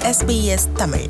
SBS Tamil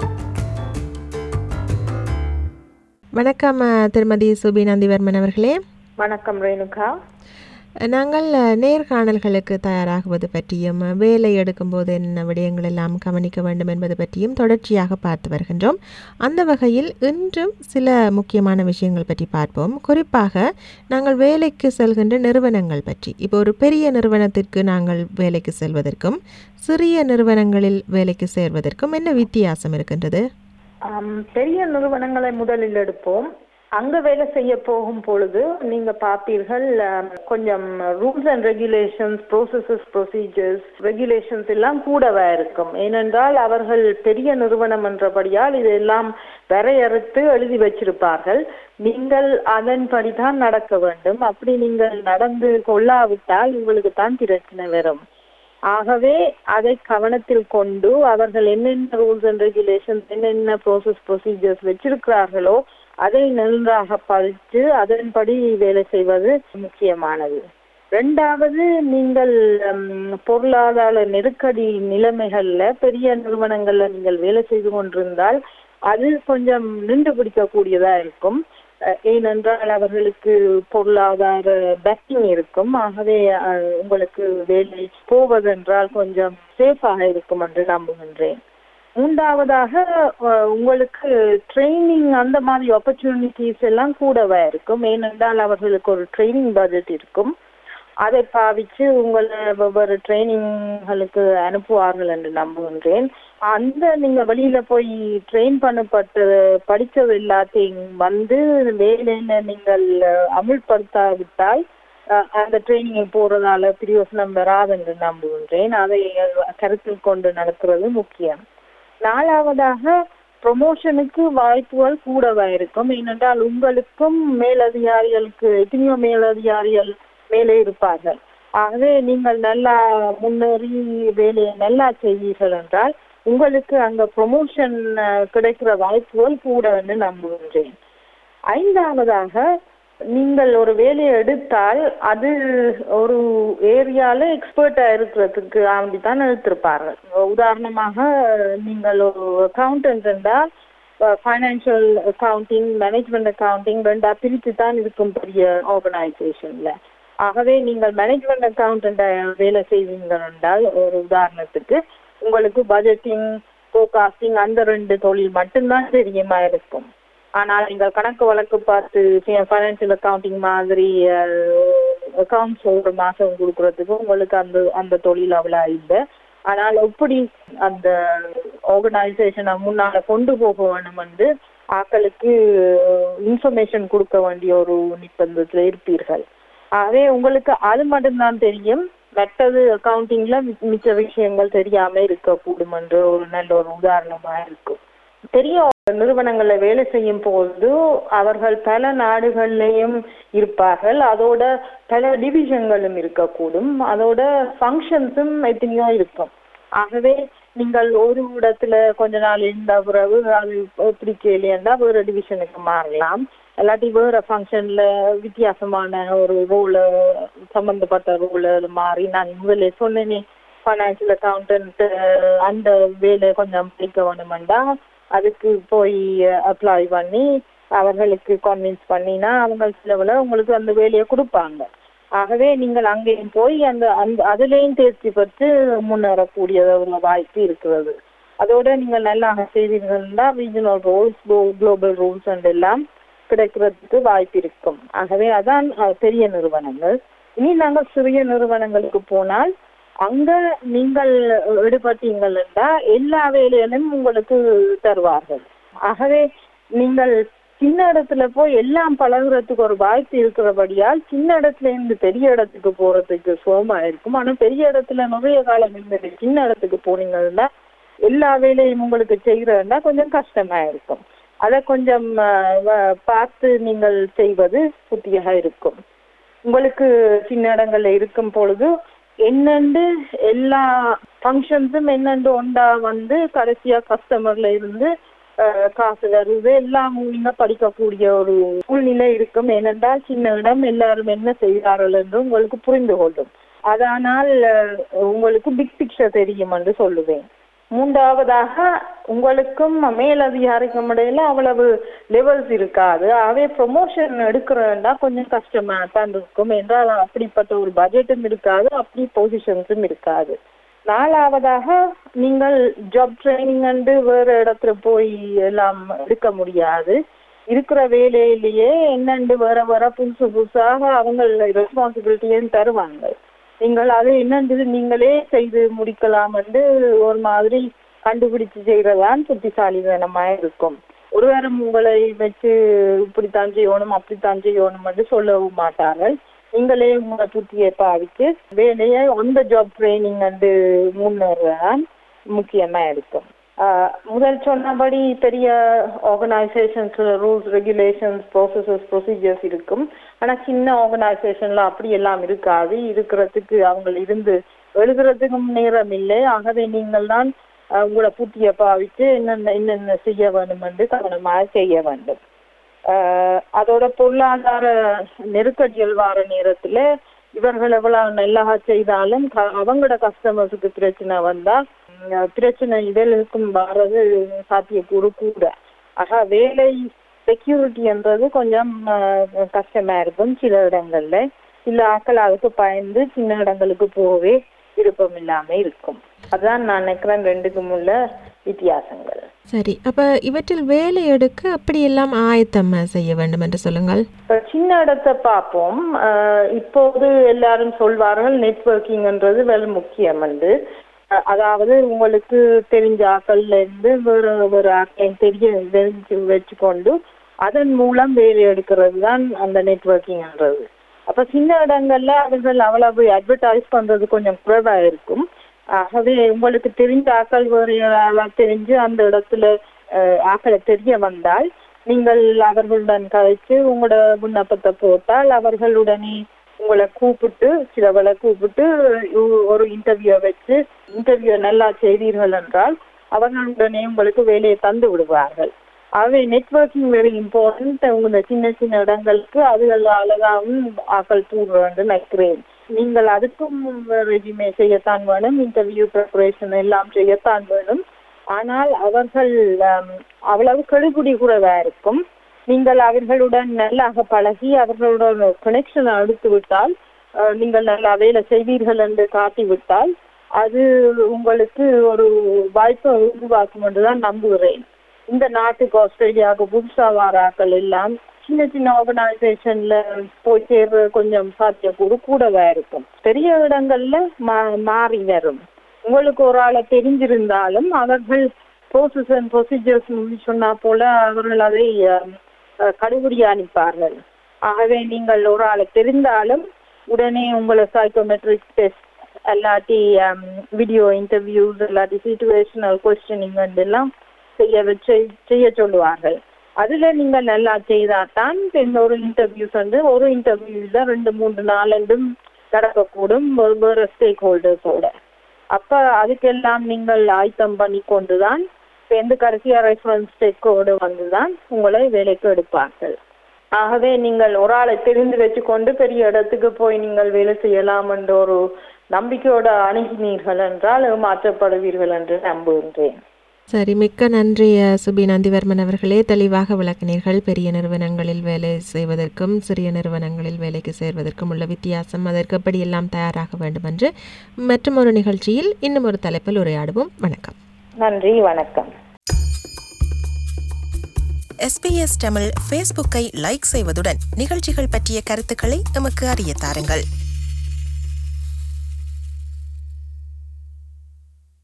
வணக்கம் அஹ், திருமதி சுபி நந்திவர்மன் அவர்களே வணக்கம் ரேணுகா நாங்கள் அஹ், நேர்காணல்களுக்கு தயாராகுவது பற்றியும் அஹ், வேலை எடுக்கும்போது என்ன விடயங்கள் எல்லாம் கவனிக்க வேண்டும் என்பது பற்றியும் தொடர்ச்சியாக பார்த்து வருகின்றோம் அந்த வகையில் இன்றும் சில முக்கியமான விஷயங்கள் பற்றி பார்ப்போம் குறிப்பாக நாங்கள் வேலைக்கு செல்கின்ற நிறுவனங்கள் பற்றி இப்போ ஒரு பெரிய நிறுவனத்திற்கு நாங்கள் வேலைக்கு செல்வதற்கும் சிறிய நிறுவனங்களில் வேலைக்கு சேர்வதற்கும் என்ன வித்தியாசம் இருக்கின்றது ஆம், பெரிய நிறுவனங்களை முதலில் எடுப்போம் அங்க வேலை செய்ய போகும் பொழுது நீங்க பார்ப்பீர்கள் ஆம், கொஞ்சம் rules and regulations processes procedures regulations எல்லாம் கூடவா இருக்கும் ஏனென்றால் அவர்கள் பெரிய நிறுவனம் என்றபடியால் இதெல்லாம் வரையறுத்து எழுதி வச்சிருப்பார்கள் நீங்கள் அதன்படிதான் நடக்க வேண்டும் அப்படி நீங்கள் நடந்து கொள்ளாவிட்டால் உங்களுக்கு தான் பிரச்சனை வரும் ஆகவே அதை கவனத்தில் கொண்டு அவர்கள் என்னென்ன ரூல்ஸ் அண்ட் ரெகுலேஷன்ஸ் என்னென்ன ப்ரோசஸ் ப்ரொசீஜர்ஸ் வச்சிருக்கிறார்களோ அதை நன்றாக படித்து அதன்படி வேலை செய்வது முக்கியமானது ரெண்டாவது நீங்கள் ம், பொருளாதார நெருக்கடி நிலைமைகள்ல பெரிய நிறுவனங்கள்ல நீங்கள் வேலை செய்து கொண்டிருந்தால் அது கொஞ்சம் நின்று பிடிக்கக்கூடியதா இருக்கும் அஹ், ஏனென்றால் அவர்களுக்கு பொருளாதார பேக்கிங் இருக்கும் ஆகவே அஹ், உங்களுக்கு வேலை போவதென்றால் கொஞ்சம் சேஃபாக இருக்கும் என்று நம்புகின்றேன் மூன்றாவதாக அஹ், உங்களுக்கு ட்ரைனிங் அந்த மாதிரி ஆப்பர்ச்சுனிட்டிஸ் எல்லாம் கூடவா இருக்கும் ஏனென்றால் அவர்களுக்கு ஒரு ட்ரைனிங் பட்ஜெட் இருக்கும் அதை பாவிச்சு உங்களை ஒவ்வொரு ட்ரைனிங்களுக்கு அனுப்புவார்கள் என்று நம்புகின்றேன் அந்த நீங்க வெளியில போய் ட்ரெயின் பண்ணப்பட்டு படிச்சது எல்லாத்தையும் வந்து வேலையில நீங்கள் அமுல்படுத்தாவிட்டால் அஹ், அந்த ட்ரைனிங் போறதால பிரயோசனம் வராது என்று நம்புகின்றேன் அதை கருத்தில் கொண்டு நடக்கிறது முக்கியம் நாலாவதாக ப்ரொமோஷனுக்கு வாய்ப்புகள் கூடவா இருக்கும் ஏனென்றால் உங்களுக்கும் மேலதிகாரிகளுக்கு எத்தனையோ மேலதிகாரிகள் மேலே இருப்பார்கள் ஆகவே நீங்கள் நல்லா முன்னேறி வேலையை நல்லா செய்வீர்கள் என்றால் உங்களுக்கு அங்க ப்ரொமோஷன் கிடைக்கிற வாய்ப்புகள் கூட என்று நம்புகின்றேன் ஐந்தாவதாக நீங்கள் ஒரு வேலையை எடுத்தால் அது ஒரு ஏரியால எக்ஸ்பர்ட்டா இருக்கிறதுக்கு தான் எடுத்திருப்பார்கள் உதாரணமாக நீங்கள் ஒரு அக்கௌண்டன்ட் என்றால் ஃபைனான்சியல் அக்கவுண்டிங் மேனேஜ்மெண்ட் அக்கவுண்டிங் ரெண்டா பிரித்து தான் இருக்கும் பெரிய ஆர்கனைசேஷன்ல ஆகவே நீங்கள் மேனேஜ்மெண்ட் அக்கவுண்டன்ட் வேலை செய்வீங்க என்றால் ஒரு உதாரணத்துக்கு உங்களுக்கு பட்ஜெட்டிங் ஃபோகாஸ்டிங் அந்த ரெண்டு தொழில் மட்டும்தான் தெரியுமா இருக்கும் ஆனால் நீங்கள் கணக்கு வழக்கு பார்த்து ஃபைனான்சியல் அக்கவுண்டிங் மாதிரி அக்கவுண்ட்ஸ் ஒரு மாசம் கொடுக்கறதுக்கு உங்களுக்கு அந்த அந்த தொழில் அவ்வளோ இல்லை ஆனால் எப்படி அந்த ஆர்கனைசேஷனை முன்னால கொண்டு போக வேணும் என்று ஆக்களுக்கு இன்ஃபர்மேஷன் கொடுக்க வேண்டிய ஒரு நிர்பந்தத்தில் இருப்பீர்கள் ஆகவே உங்களுக்கு அது மட்டும்தான் தெரியும் மற்றது அக்கவுண்டிங்ல மிச்ச விஷயங்கள் தெரியாம இருக்கக்கூடும் என்ற ஒரு நல்ல ஒரு உதாரணமா இருக்கும் பெரிய நிறுவனங்கள்ல வேலை செய்யும் போது அவர்கள் பல நாடுகள்லயும் இருப்பார்கள் அதோட பல டிவிஷன்களும் இருக்கக்கூடும் அதோட ஃபங்க்ஷன்ஸும் எத்தனையோ இருக்கும் ஆகவே நீங்கள் ஒரு இடத்துல கொஞ்ச நாள் இருந்த பிறகு அது பிடிக்கலையா வேற டிவிஷனுக்கு மாறலாம் இல்லாட்டி வேற ஃபங்க்ஷன்ல வித்தியாசமான ஒரு ரோல சம்பந்தப்பட்ட ரோல மாறி நான் முதல்ல சொன்னேனே ஃபைனான்சியல் அக்கௌண்டன்ட் அந்த வேலை கொஞ்சம் பிடிக்க வேணுமெண்டா அதுக்கு போய் அப்ளை பண்ணி அவர்களுக்கு கன்வின்ஸ் பண்ணினா அவங்க சிலவில் உங்களுக்கு அந்த வேலையை கொடுப்பாங்க ஆகவே நீங்கள் அங்கேயும் போய் அந்த அந்த அதுலேயும் தேர்ச்சி பெற்று முன்னேறக்கூடிய ஒரு வாய்ப்பு இருக்கிறது அதோட நீங்கள் நல்லா செய்தீர்கள்னா regional rules global rules and எல்லாம் கிடைக்கிறதுக்கு வாய்ப்பு இருக்கும் ஆகவே அதான் அஹ், பெரிய நிறுவனங்கள் இனி நாங்கள் சிறிய நிறுவனங்களுக்கு போனால் அங்க நீங்கள் ஈடுபட்டீங்கன்னா எல்லா வேலையிலும் உங்களுக்கு தருவார்கள் ஆகவே நீங்கள் சின்ன இடத்துல போய் எல்லாம் பழகுறதுக்கு ஒரு வாய்ப்பு இருக்கிறபடியால் சின்ன இடத்துல இருந்து பெரிய இடத்துக்கு போறதுக்கு சுகமா இருக்கும் ஆனா பெரிய இடத்துல நிறைய காலம் இருந்தது சின்ன இடத்துக்கு போனீங்கன்னா எல்லா வேலையும் உங்களுக்கு செய்யறதுனா கொஞ்சம் கஷ்டமா இருக்கும் அதை கொஞ்சம் அஹ், வ- பார்த்து நீங்கள் செய்வது புத்தியாக இருக்கும் உங்களுக்கு சின்ன இடங்கள்ல இருக்கும் பொழுது என்னண்டு எல்லா ஃபங்க்ஷன்ஸும் என்னண்டு ஒண்டா வந்து கடைசியா கஸ்டமர்ல இருந்து அஹ், காசு வருது எல்லாம் நீங்க படிக்கக்கூடிய ஒரு சூழ்நிலை இருக்கும் ஏனென்றால் சின்ன இடம் எல்லாரும் என்ன செய்கிறார்கள் என்று உங்களுக்கு புரிந்து கொள்ளும் அதனால் அஹ், உங்களுக்கு பிக் பிக்சர் தெரியும் என்று சொல்லுவேன் மூன்றாவதாக உங்களுக்கும் மேலதிகாரிக்கும் இடையில அவ்வளவு லெவல்ஸ் இருக்காது ஆகவே ப்ரொமோஷன் எடுக்கிறேன்டா கொஞ்சம் கஷ்டமா தான் இருக்கும் என்றால் அப்படிப்பட்ட ஒரு பட்ஜெட்டும் இருக்காது அப்படி பொசிஷன்ஸும் இருக்காது நாலாவதாக நீங்கள் ஜாப் ட்ரைனிங் வந்து வேற இடத்துல போய் எல்லாம் எடுக்க முடியாது இருக்கிற வேலையிலேயே என்னண்டு வேற வேற புதுசு புதுசாக அவங்க ரெஸ்பான்சிபிலிட்டியும் தருவாங்க நீங்கள் அது என்னன்றது நீங்களே செய்து முடிக்கலாம் என்று ஒரு மாதிரி கண்டுபிடிச்சு செய்யறதான் புத்திசாலித்தனமா இருக்கும் ஒருவரும் உங்களை வச்சு இப்படித்தான் செய்யணும் அப்படித்தான் செய்யணும் என்று சொல்லவும் மாட்டார்கள் நீங்களே உங்களை புத்தியை பாவிச்சு வேலையை ஒன் த ஜாப் ட்ரைனிங் வந்து முன்னேறதான் முக்கியமா இருக்கும் ஆஹ் முதல் சொன்னபடி பெரிய organisations rules regulations processes procedures இருக்கும் ஆனா சின்ன ஆர்கனைசேஷன்ல அப்படி எல்லாம் இருக்காது இருக்கிறதுக்கு அவங்க இருந்து எழுதுறதுக்கும் நேரம் இல்லை ஆகவே நீங்கள் தான் ஆஹ் உங்களோட புத்தியை பாவிச்சு என்னென்ன என்னென்ன செய்ய வேண்டும் என்று கவனமாக செய்ய வேண்டும் ஆஹ் அதோட பொருளாதார நெருக்கடிகள் வார நேரத்துல இவர்கள் எவ்வளவு நல்லா செய்தாலும் க- அவங்களோட கஸ்டமர்ஸுக்கு பிரச்சனை வந்தா உம், பிரச்சனை இவர்களுக்கும் வர்றது சாத்தியக்கூறு கூட ஆக வேலை செக்யூரிட்டின்றது கொஞ்சம் ஆஹ், கஷ்டமா இருக்கும் சில இடங்கள்ல சில ஆட்கள் அதுக்கு பயந்து சின்ன இடங்களுக்கு போகவே விருப்பம் இல்லாம இருக்கும் அதான் நான் நினைக்கிறேன் ரெண்டுக்கும் உள்ள வித்தியாசங்கள் சரி அப்ப இவற்றில் வேலை எடுக்க அப்படியெல்லாம் ஆயத்தம் செய்ய வேண்டும் என்று சொல்லுங்கள் இப்ப சின்ன இடத்தை பார்ப்போம் அஹ் இப்போது எல்லாரும் சொல்வார்கள் நெட்வொர்க்கிங்ன்றது வெல் முக்கியம் என்று அஹ் அதாவது உங்களுக்கு தெரிஞ்ச ஆக்கள்ல இருந்து வேற வேற ஆக்கள் தெரிய தெரிஞ்சு வச்சுக்கொண்டு அதன் மூலம் வேலை எடுக்கிறது தான் அந்த நெட்வொர்க்கிங்ன்றது அப்ப சின்ன இடங்கள்ல அவர்கள் அவ்வளவு அட்வர்டைஸ் பண்றது கொஞ்சம் குறைவா இருக்கும் ஆகவே உங்களுக்கு தெரிஞ்ச ஆக்கள் வேறு யாராவது தெரிஞ்சு அந்த இடத்துல அஹ், ஆக்களை தெரிய வந்தால் நீங்கள் அவர்களுடன் கழிச்சு உங்களோட விண்ணப்பத்தை போட்டால் அவர்களுடனே உங்களை கூப்பிட்டு சிலவளை கூப்பிட்டு உ- ஒரு இன்டர்வியூ வச்சு இன்டர்வியூ நல்லா செய்தீர்கள் என்றால் அவர்களுடனே உங்களுக்கு வேலையை தந்து விடுவார்கள் ஆகவே நெட்வொர்க்கிங் வெரி இம்பார்ட்டன்ட் உங்க சின்ன சின்ன இடங்களுக்கு அதுகளால தான் ஆக்கள் தூடுறேன் நினைக்கிறேன் நீங்கள் அதுக்கும் ரெஜிமே செய்யத்தான் வேணும் இன்டர்வியூ ப்ரிப்பரேஷன் எல்லாம் செய்யத்தான் வேணும் ஆனால் அவர்கள் ஆம், அவ்வளவு கெடுபிடி குறைவா இருக்கும் நீங்கள் அவர்களுடன் நல்லாக பழகி அவர்களுடன் கனெக்ஷனை எடுத்து விட்டால் அஹ், நீங்கள் நல்லா வேலை செய்வீர்கள் என்று காட்டி விட்டால் அது உங்களுக்கு ஒரு வாய்ப்பை உருவாக்கும் என்று தான் நம்புகிறேன் இந்த நாட்டுக்கு ஆஸ்திரேலியாவுக்கு புதுசா வாராக்கள் எல்லாம் சின்ன சின்ன ஆர்கனைசேஷன்ல போய் சேர்றது கொஞ்சம் சாத்தியக்கூறு கூடவா இருக்கும் பெரிய இடங்கள்ல மா- மாறி வரும் உங்களுக்கு ஒரு ஆளை தெரிஞ்சிருந்தாலும் அவர்கள் ப்ரோசஸ் அண்ட் ப்ரொசீஜர்ஸ் சொன்னா போல அவர்கள் அதை அஹ், அஹ், கடுபிடிய அனுப்பார்கள் ஆகவே நீங்கள் ஒரு ஆளை தெரிந்தாலும் உடனே உங்களை சைக்கோமெட்ரிக் டெஸ்ட் அல்லாட்டி வீடியோ இன்டர்வியூஸ் இல்லாட்டி சிச்சுவேஷனல் கொஸ்டினிங் எல்லாம் செய்ய வச்சு செய்ய சொல்லுவார்கள் அதுல நீங்க நல்லா செய்தாதான் இந்த ஒரு இன்டர்வியூஸ் வந்து ஒரு இன்டர்வியூல ரெண்டு மூன்று நாலண்டும் நடக்கக்கூடும் ஒரு வேற ஸ்டேக் ஹோல்டர்ஸோட அப்ப அதுக்கெல்லாம் நீங்கள் ஆயத்தம் பண்ணி கொண்டுதான் இப்ப எந்த கடைசியா ரெஃபரன்ஸ் செக்கோடு வந்துதான் உங்களை வேலைக்கு எடுப்பார்கள் ஆகவே நீங்கள் ஒரு ஆளை தெரிந்து வச்சுக்கொண்டு பெரிய இடத்துக்கு போய் நீங்கள் வேலை செய்யலாம் என்ற ஒரு நம்பிக்கையோட அணுகினீர்கள் என்றால் மாற்றப்படுவீர்கள் என்று நம்புகின்றேன் சரி மிக்க நன்றி அஹ், சுபி நந்திவர்மன் அவர்களே தெளிவாக விளக்கினீர்கள் பெரிய நிறுவனங்களில் வேலை செய்வதற்கும் சிறிய நிறுவனங்களில் வேலைக்கு சேர்வதற்கும் உள்ள வித்தியாசம் அதற்கு எப்படியெல்லாம் தயாராக வேண்டும் என்று மற்றும் ஒரு நிகழ்ச்சியில் இன்னும் ஒரு தலைப்பில் உரையாடுவோம் வணக்கம் நன்றி வணக்கம் எஸ்பிஎஸ் தமிழ் ஃபேஸ்புக்கை லைக் செய்வதுடன் நிகழ்ச்சிகள் பற்றிய கருத்துக்களை எமக்கு அறிய தாருங்கள்